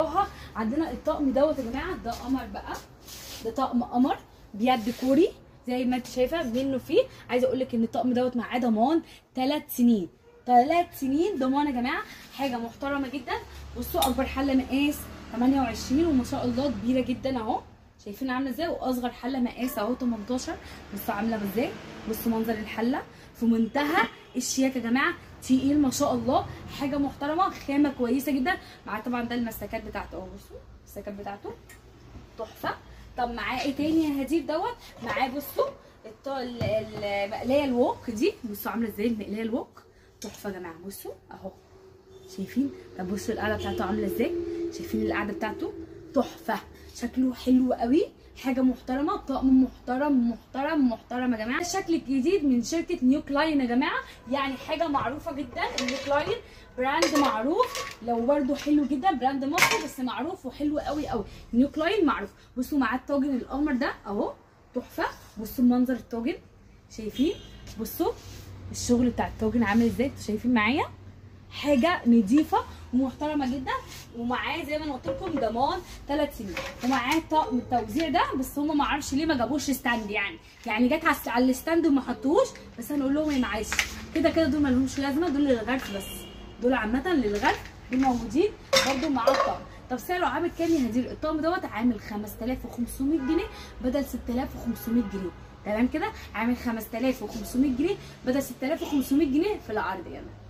عندنا الطقم دوت يا جماعه ده قمر بقى ده طقم قمر بيد كوري زي ما انت شايفه منه فيه عايزه اقول لك ان الطقم دوت معاه ضمان ثلاث سنين ثلاث سنين ضمان يا جماعه حاجه محترمه جدا بصوا اكبر حله مقاس 28 وما شاء الله كبيره جدا اهو شايفين عامله ازاي واصغر حله مقاس اهو 18 بصوا عامله ازاي بصوا منظر الحله في منتهى الشياكه يا جماعه تقيل ما شاء الله حاجه محترمه خامه كويسه جدا معاه طبعا ده المسكات بتاعته اهو بصوا المسكات بتاعته تحفه طب معاه ايه تاني يا هدير دوت معاه بصوا الط- ال- المقلايه الوok دي بصوا عامله ازاي المقلايه الوok تحفه يا جماعه بصوا اهو شايفين طب بصوا القعده بتاعته عامله ازاي شايفين القعده بتاعته تحفه شكله حلو قوي حاجه محترمه طقم محترم محترم محترم يا جماعه الشكل الجديد من شركه نيو كلاين يا جماعه يعني حاجه معروفه جدا نيو كلاين براند معروف لو برده حلو جدا براند مصري بس معروف وحلو قوي قوي نيو كلاين معروف بصوا معاه الطاجن القمر ده اهو تحفه بصوا منظر الطاجن شايفين بصوا الشغل بتاع الطاجن عامل ازاي انتوا شايفين معايا حاجه نظيفه ومحترمه جدا ومعاه زي ما انا قلت لكم ضمان ثلاث سنين ومعاه طقم التوزيع ده بس هم ما اعرفش ليه ما جابوش ستاند يعني يعني جت على على الستاند وما حطوهوش بس هنقول لهم ايه معلش كده كده دول ما لهمش لازمه دول للغرف بس دول عامه للغرف دول موجودين برده معاه الطقم طب سعره عامل كام يا هدير الطقم دوت عامل 5500 جنيه بدل 6500 جنيه تمام كده عامل 5500 جنيه بدل 6500 جنيه في العرض يعني